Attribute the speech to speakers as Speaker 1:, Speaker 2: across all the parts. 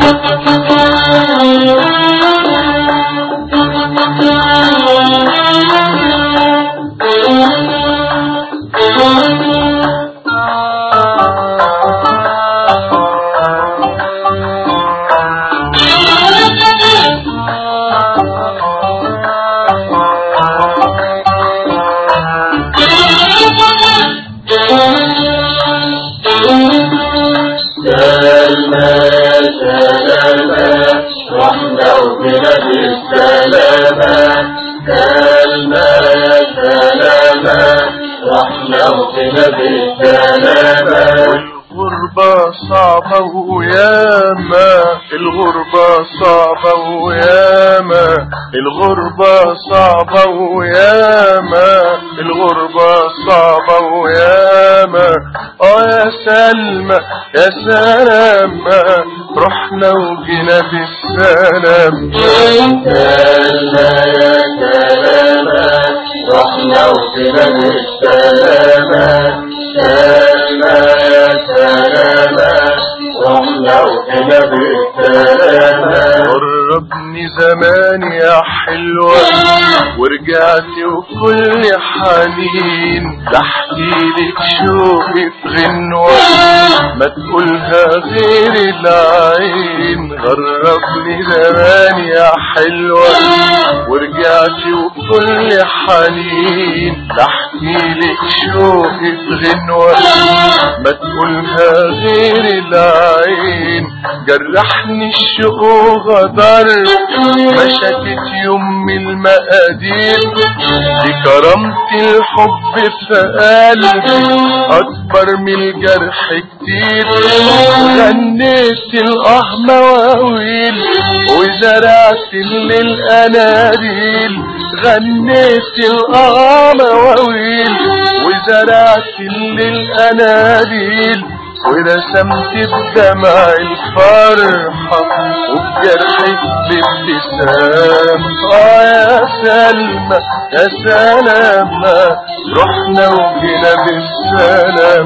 Speaker 1: سلمى سلامة رحنا وبلاد السلامة سلمى سلامة رحنا وبلاد السلامة
Speaker 2: الغربة صعبة وياما الغربة صعبة وياما الغربة صعبة وياما الغربة صعبة وياما اه يا سلمى يا سلامة رحنا وجينا بالسلام
Speaker 1: سلمى يا سلامة رحنا وبلاد السلامة سلمى يا سلامة رحنا وبلاد السلامة
Speaker 2: قربني زمان يا حلوة ورجعتي وكل حنين تحكيلك شوقي في غنوة ما تقولها غير العين غربني زمان يا حلوة ورجعتي وكل حنين تحكيلك شوقي في غنوة ما تقولها غير العين جرحني الشوق وغدر مشكت يوم المقادير دي كرامتي الحب في قلبي اكبر من الجرح كتير غنيت الاه مواويل وزرعت للاناديل غنيت الاه مواويل وزرعت للاناديل ورسمت بدمع الفرحة وبجرحك بابتسام اه يا سلمى يا سلامة رحنا وجينا بالسلام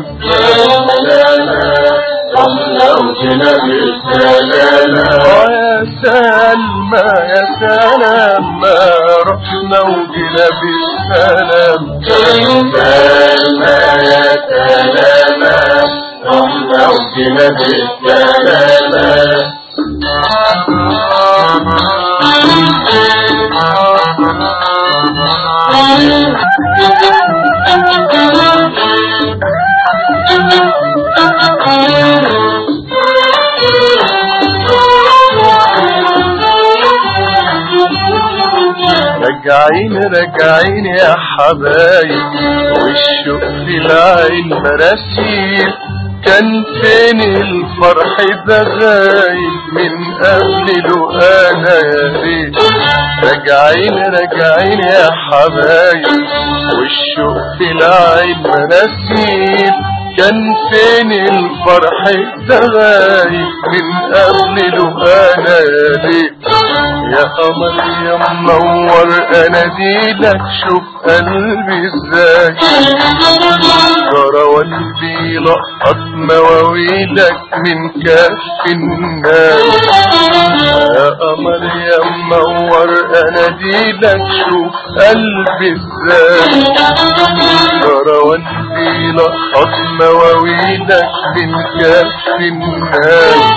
Speaker 1: رحنا وجينا بالسلامة
Speaker 2: اه يا سلمى يا سلامة رحنا وجينا بالسلام
Speaker 1: سلمى يا سلامة رحنا وجينا بالسلامة
Speaker 2: رجعين رجعين يا حبايب والشوق في العين مراسيل كان فين الفرح ده غايب من قبل له انا يا ريت رجعين رجعين يا حبايب والشوق في العين مراسيل كان فين الفرح ده غايب من قبل له انا يا ريت يا قمر يا منور اناديلك شوف قلبي ازاي ترى والدي لقط مواويلك من كف الناس يا قمر يا منور اناديلك شوف قلبي ازاي ترى والدي لقط مواويلك من كف الناس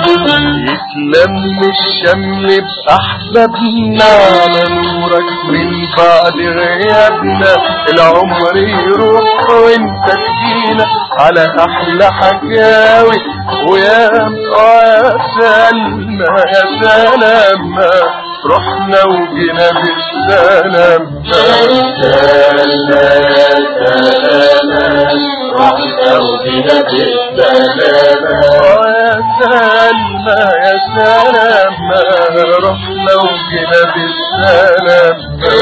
Speaker 2: يتلم الشمل بأحبابنا على نورك من بعد غيابنا العمر يروح وانت تجينا على أحلى حكاوي ويا آه يا سلمى يا سلامة رحنا وجينا بالسلام
Speaker 1: سلمى يا سلامة رحنا وجينا بالسلامة
Speaker 2: آه يا سلمى يا سلامة رحنا وجينا بالسلام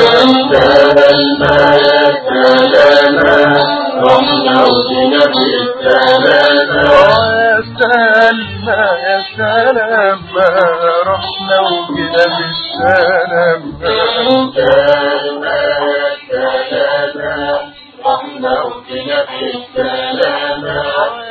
Speaker 1: سلمى يا سلامة رحنا وجينا بالسلامة
Speaker 2: يا سلمى يا سلامة رحنا وجينا بالسلام
Speaker 1: سلمى يا سلامة رحنا وجينا بالسلامة